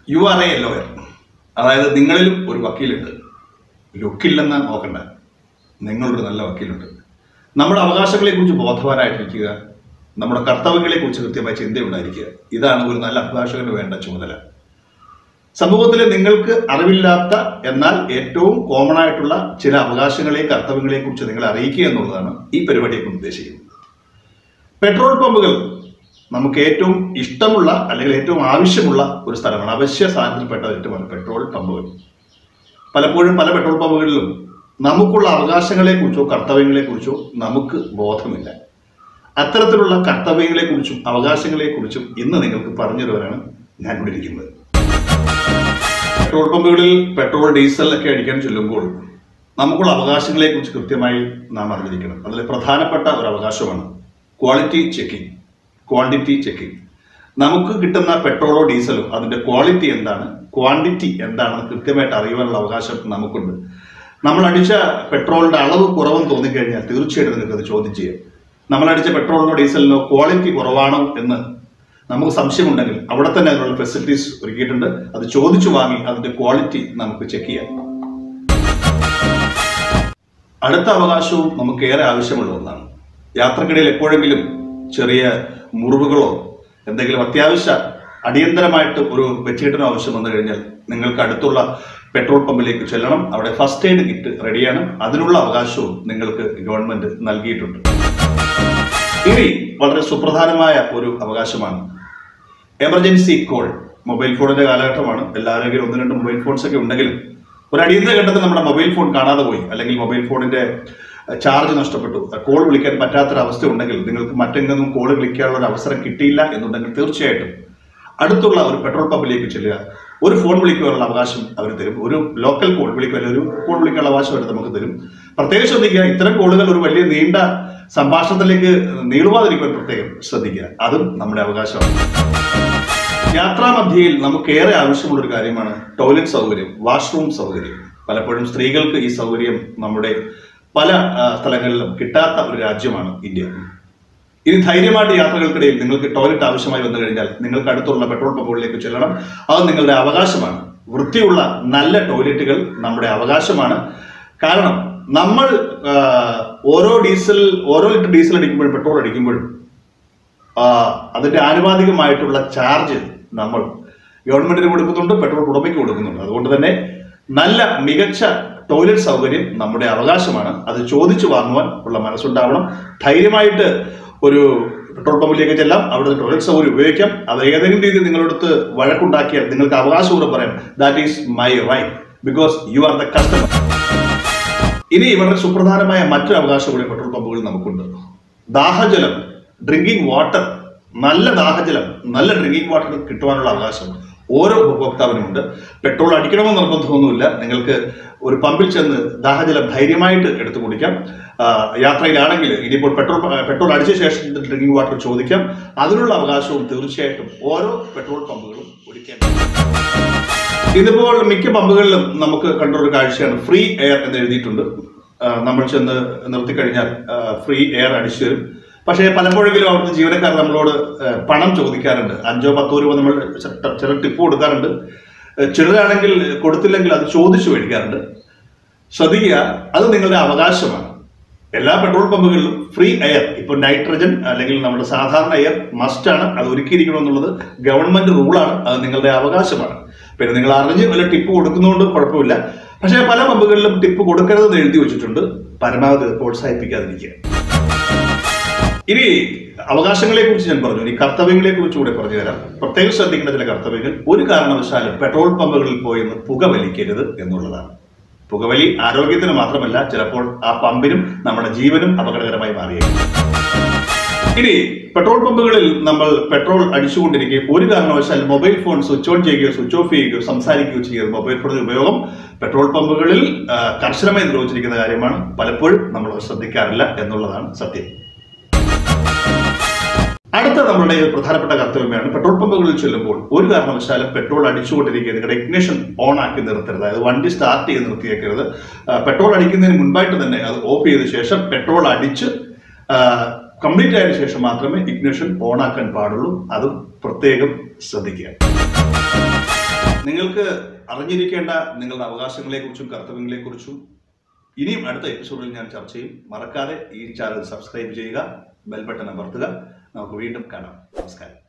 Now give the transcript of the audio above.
you are A lawyer അതായത് നിങ്ങളിലും ഒരു വക്കീലുണ്ട് ലുക്കില്ലെന്ന് നോക്കണ്ട നിങ്ങളൊരു നല്ല വക്കീലുണ്ട് നമ്മുടെ അവകാശങ്ങളെക്കുറിച്ച് ബോധവാനായിട്ടിരിക്കുക നമ്മുടെ കർത്തവ്യങ്ങളെക്കുറിച്ച് കൃത്യമായ ചിന്തയുണ്ടായിരിക്കുക ഇതാണ് ഒരു നല്ല അഭിഭാഷകന് വേണ്ട ചുമതല സമൂഹത്തിലെ നിങ്ങൾക്ക് അറിവില്ലാത്ത എന്നാൽ ഏറ്റവും കോമൺ ആയിട്ടുള്ള ചില അവകാശങ്ങളെയും കർത്തവ്യങ്ങളെയും കുറിച്ച് നിങ്ങളെ അറിയിക്കുക എന്നുള്ളതാണ് ഈ പരിപാടിയെ കൊണ്ട് ഉദ്ദേശിക്കുന്നത് പെട്രോൾ പമ്പുകൾ നമുക്ക് ഏറ്റവും ഇഷ്ടമുള്ള അല്ലെങ്കിൽ ഏറ്റവും ആവശ്യമുള്ള ഒരു സ്ഥലമാണ് അവശ്യ സാധനത്തിൽപ്പെട്ട ഏറ്റവും പെട്രോൾ പമ്പുകൾ പലപ്പോഴും പല പെട്രോൾ പമ്പുകളിലും നമുക്കുള്ള അവകാശങ്ങളെക്കുറിച്ചോ കർത്തവ്യങ്ങളെക്കുറിച്ചോ നമുക്ക് ബോധമില്ല അത്തരത്തിലുള്ള കർത്തവ്യങ്ങളെക്കുറിച്ചും അവകാശങ്ങളെക്കുറിച്ചും ഇന്ന് നിങ്ങൾക്ക് പറഞ്ഞു തരുവാനാണ് ഞാൻ ഇവിടെ ഇരിക്കുന്നത് പെട്രോൾ പമ്പുകളിൽ പെട്രോൾ ഡീസൽ ഒക്കെ അടിക്കാൻ ചെല്ലുമ്പോൾ നമുക്കുള്ള അവകാശങ്ങളെക്കുറിച്ച് കൃത്യമായി നാം അറിഞ്ഞിരിക്കണം അതിൽ പ്രധാനപ്പെട്ട ഒരു അവകാശമാണ് ക്വാളിറ്റി ചെക്കിംഗ് ക്വാണ്ടിറ്റി ചെക്കിംഗ് നമുക്ക് കിട്ടുന്ന പെട്രോളോ ഡീസലോ അതിന്റെ ക്വാളിറ്റി എന്താണ് ക്വാണ്ടിറ്റി എന്താണെന്ന് കൃത്യമായിട്ട് അറിയുവാനുള്ള അവകാശം നമുക്കുണ്ട് നമ്മൾ അടിച്ച പെട്രോളിന്റെ അളവ് കുറവെന്ന് തോന്നിക്കഴിഞ്ഞാൽ തീർച്ചയായിട്ടും നിങ്ങൾക്ക് അത് ചോദ്യം ചെയ്യാം നമ്മൾ അടിച്ച പെട്രോളിനോ ഡീസലിനോ ക്വാളിറ്റി കുറവാണോ എന്ന് നമുക്ക് സംശയമുണ്ടെങ്കിൽ അവിടെ തന്നെ അതിനുള്ള ഫെസിലിറ്റീസ് ഒരുക്കിയിട്ടുണ്ട് അത് ചോദിച്ചു വാങ്ങി അതിന്റെ ക്വാളിറ്റി നമുക്ക് ചെക്ക് ചെയ്യാം അടുത്ത അവകാശവും നമുക്ക് ഏറെ ആവശ്യമുള്ള ഒന്നാണ് യാത്രക്കിടയിൽ എപ്പോഴെങ്കിലും ചെറിയ മുറിവുകളോ എന്തെങ്കിലും അത്യാവശ്യ അടിയന്തരമായിട്ട് ഒരു വെച്ചുകെട്ടിനോ ആവശ്യം വന്നു കഴിഞ്ഞാൽ നിങ്ങൾക്ക് അടുത്തുള്ള പെട്രോൾ പമ്പിലേക്ക് ചെല്ലണം അവിടെ ഫസ്റ്റ് എയ്ഡ് കിറ്റ് റെഡിയാണ് അതിനുള്ള അവകാശവും നിങ്ങൾക്ക് ഗവൺമെന്റ് നൽകിയിട്ടുണ്ട് ഇനി വളരെ സുപ്രധാനമായ ഒരു അവകാശമാണ് എമർജൻസി കോൾ മൊബൈൽ ഫോണിന്റെ കാലഘട്ടമാണ് എല്ലാവരും കയ്യിലും ഒന്ന് രണ്ട് മൊബൈൽ ഫോൺസ് ഒക്കെ ഉണ്ടെങ്കിലും ഒരു അടിയന്തര ഘട്ടത്തിൽ നമ്മുടെ മൊബൈൽ ഫോൺ കാണാതെ പോയി അല്ലെങ്കിൽ മൊബൈൽ ഫോണിന്റെ ചാർജ് നഷ്ടപ്പെട്ടു കോൾ വിളിക്കാൻ പറ്റാത്തൊരവസ്ഥ ഉണ്ടെങ്കിൽ നിങ്ങൾക്ക് മറ്റെങ്ങും കോൾ വിളിക്കാനുള്ള ഒരു അവസരം കിട്ടിയില്ല എന്നുണ്ടെങ്കിൽ തീർച്ചയായിട്ടും അടുത്തുള്ള ഒരു പെട്രോൾ പമ്പിലേക്ക് ചെല്ലുക ഒരു ഫോൺ വിളിക്കുവാനുള്ള അവകാശം അവർ തരും ഒരു ലോക്കൽ കോൾ വിളിക്കുക അല്ലെങ്കിൽ ഒരു കോൾ വിളിക്കാനുള്ള അവകാശം അവർ നമുക്ക് തരും പ്രത്യേകം ശ്രദ്ധിക്കുക ഇത്തരം കോളുകൾ ഒരു വലിയ നീണ്ട സംഭാഷണത്തിലേക്ക് നീളുവാതിരിക്കുവാൻ പ്രത്യേകം ശ്രദ്ധിക്കുക അതും നമ്മുടെ അവകാശമാണ് യാത്രാമധ്യയിൽ നമുക്കേറെ ആവശ്യമുള്ള ഒരു കാര്യമാണ് ടോയ്ലറ്റ് സൗകര്യം വാഷ്റൂം സൗകര്യം പലപ്പോഴും സ്ത്രീകൾക്ക് ഈ സൗകര്യം നമ്മുടെ പല ആ, സ്ഥലങ്ങളിലും കിട്ടാത്ത ഒരു രാജ്യമാണ് ഇന്ത്യ ഇനി ധൈര്യമായിട്ട് യാത്രകൾക്കിടയിൽ നിങ്ങൾക്ക് ടോയ്ലറ്റ് ആവശ്യമായി വന്നു കഴിഞ്ഞാൽ നിങ്ങൾക്ക് അടുത്തുള്ള പെട്രോൾ പമ്പുകളിലേക്ക് ചെല്ലണം അത് നിങ്ങളുടെ അവകാശമാണ് വൃത്തിയുള്ള നല്ല ടോയ്ലറ്റുകൾ നമ്മുടെ അവകാശമാണ് കാരണം നമ്മൾ ആ, ഓരോ ഡീസൽ ഓരോ ലിറ്റർ ഡീസൽ അടിക്കുമ്പോഴും പെട്രോൾ അടിക്കുമ്പോഴും ആ, അതിന്റെ ആനുപാതികമായിട്ടുള്ള ചാർജ് നമ്മൾ ഗവൺമെന്റിന് കൊടുക്കുന്നുണ്ട് പെട്രോൾ ഉടമയ്ക്ക് കൊടുക്കുന്നുണ്ട് അതുകൊണ്ട് തന്നെ നല്ല മികച്ച ടോയ്ലറ്റ് സൗകര്യം നമ്മുടെ അവകാശമാണ് അത് ചോദിച്ചു വാങ്ങുവാൻ ഉള്ള മനസ്സുണ്ടാവണം ധൈര്യമായിട്ട് ഒരു പെട്രോൾ പമ്പിലേക്ക് ചെല്ലാം അവിടെ ടോയ്ലറ്റ് സൗകര്യം ഉപയോഗിക്കാം അത് ഏതെങ്കിലും രീതിയിൽ നിങ്ങളടുത്ത് വഴക്കുണ്ടാക്കിയാൽ നിങ്ങൾക്ക് അവകാശപൂർവ്വം പറയാം that is my right because you are the customer ഇനി വളരെ സുപ്രധാനമായ മറ്റൊരു അവകാശം കൂടി പെട്രോൾ പമ്പുകളിൽ നമുക്കുണ്ട് ദാഹജലം ഡ്രിങ്കിങ് വാട്ടർ നല്ല ദാഹജലം നല്ല ഡ്രിങ്കിങ് വാട്ടർ കിട്ടുവാനുള്ള അവകാശം ഓരോ ഉപഭോക്താവിനുമുണ്ട് പെട്രോൾ അടിക്കണമെന്ന് നിർബന്ധമൊന്നുമില്ല നിങ്ങൾക്ക് ഒരു പമ്പിൽ ചെന്ന് ദാഹജലം ധൈര്യമായിട്ട് എടുത്തു കുടിക്കാം ആ, യാത്രയിലാണെങ്കിൽ ഇനിയിപ്പോൾ പെട്രോൾ പെട്രോൾ അടിച്ച ശേഷം ഡ്രിങ്കിങ് വാട്ടർ ചോദിക്കാം അതിനുള്ള അവകാശവും തീർച്ചയായിട്ടും ഓരോ പെട്രോൾ പമ്പുകളും ഒരുക്കാൻ ഇതിപ്പോൾ മിക്ക പമ്പുകളിലും നമുക്ക് കണ്ടൊരു കാഴ്ചയാണ് ഫ്രീ എയർ എന്ന് എഴുതിയിട്ടുണ്ട് ആ, നമ്മൾ ചെന്ന് നിർത്തിക്കഴിഞ്ഞാൽ ഫ്രീ എയർ അടിച്ചു തരും പക്ഷേ പലപ്പോഴെങ്കിലും അവിടുത്തെ ജീവനക്കാർ നമ്മളോട് ആ, പണം ചോദിക്കാറുണ്ട് അഞ്ചോ പത്തോ രൂപ നമ്മൾ ച- ചില ടിപ്പ് കൊടുക്കാറുണ്ട് ആ, ചിലരാണെങ്കിൽ കൊടുത്തില്ലെങ്കിൽ അത് ചോദിച്ചു മേടിക്കാറുണ്ട് ശ്രദ്ധിക്കുക അത് നിങ്ങളുടെ അവകാശമാണ് എല്ലാ പെട്രോൾ പമ്പുകളിലും ഫ്രീ എയർ ഇപ്പോൾ നൈട്രജൻ അല്ലെങ്കിൽ നമ്മുടെ സാധാരണ എയർ മസ്റ്റ് ആണ് അത് ഒരുക്കിയിരിക്കണം എന്നുള്ളത് ഗവൺമെന്റ് റൂളാണ് അത് നിങ്ങളുടെ അവകാശമാണ് പിന്നെ നിങ്ങൾ അറിഞ്ഞ് വല്ല ടിപ്പ് കൊടുക്കുന്നതുകൊണ്ട് കുഴപ്പമില്ല പക്ഷേ പല പമ്പുകളിലും ടിപ്പ് കൊടുക്കരുതെന്ന് എഴുതി വെച്ചിട്ടുണ്ട് പരമാവധി അത് പ്രോത്സാഹിപ്പിക്കാതിരിക്കുക ഇനി അവകാശങ്ങളെ കുറിച്ച് ഞാൻ പറഞ്ഞു ഇനി കർത്തവ്യങ്ങളെ കുറിച്ച് കൂടെ പറഞ്ഞു തരാം പ്രത്യേകം ശ്രദ്ധിക്കേണ്ട ചില കർത്തവ്യങ്ങൾ ഒരു കാരണവശാലും പെട്രോൾ പമ്പുകളിൽ പോയി ഒന്ന് പുക വലിക്കരുത് എന്നുള്ളതാണ് പുകവലി ആരോഗ്യത്തിന് മാത്രമല്ല ചിലപ്പോൾ ആ പമ്പിനും നമ്മുടെ ജീവനും അപകടകരമായി മാറിയേക്കും ഇനി പെട്രോൾ പമ്പുകളിൽ നമ്മൾ പെട്രോൾ അടിച്ചുകൊണ്ടിരിക്കുകയും ഒരു കാരണവശാൽ മൊബൈൽ ഫോൺ സ്വിച്ച് ഓൺ ചെയ്യുകയോ സ്വിച്ച് ഓഫ് ചെയ്യുകയോ സംസാരിക്കുകയോ ചെയ്യുന്നത് മൊബൈൽ ഫോണിന്റെ ഉപയോഗം പെട്രോൾ പമ്പുകളിൽ ആ, കർശനമായി നിർവചിച്ചിരിക്കുന്ന കാര്യമാണ് പലപ്പോഴും നമ്മൾ അത് ശ്രദ്ധിക്കാറില്ല എന്നുള്ളതാണ് സത്യം അടുത്ത നമ്മളുടെ ഒരു പ്രധാനപ്പെട്ട കർത്തവ്യമാണ് പെട്രോൾ പമ്പുകളിൽ ചെല്ലുമ്പോൾ ഒരു കാരണവശാലും പെട്രോൾ അടിച്ചുകൊണ്ടിരിക്കുക നിങ്ങളുടെ ഇഗ്നിഷൻ ഓൺ ആക്കി നിർത്തരുത് അതായത് വണ്ടി സ്റ്റാർട്ട് ചെയ്ത് നിർത്തിയേക്കരുത് ആ, പെട്രോൾ അടിക്കുന്നതിന് മുൻപായിട്ട് തന്നെ അത് ഓഫ് ചെയ്ത ശേഷം പെട്രോൾ അടിച്ച് കംപ്ലീറ്റ് ആയതിനു ശേഷം മാത്രമേ ഇഗ്നിഷൻ ഓൺ ആക്കാൻ പാടുള്ളൂ അതും പ്രത്യേകം ശ്രദ്ധിക്കുക നിങ്ങൾക്ക് അറിഞ്ഞിരിക്കേണ്ട നിങ്ങളുടെ അവകാശങ്ങളെക്കുറിച്ചും കർത്തവ്യങ്ങളെക്കുറിച്ചും ഇനിയും അടുത്ത എപ്പിസോഡിൽ ഞാൻ ചർച്ച ചെയ്യും മറക്കാതെ ഈ ചാനൽ സബ്സ്ക്രൈബ് ചെയ്യുക ബെൽ ബട്ടൺ അമർത്തുക നമുക്ക് വീണ്ടും കാണാം നമസ്കാരം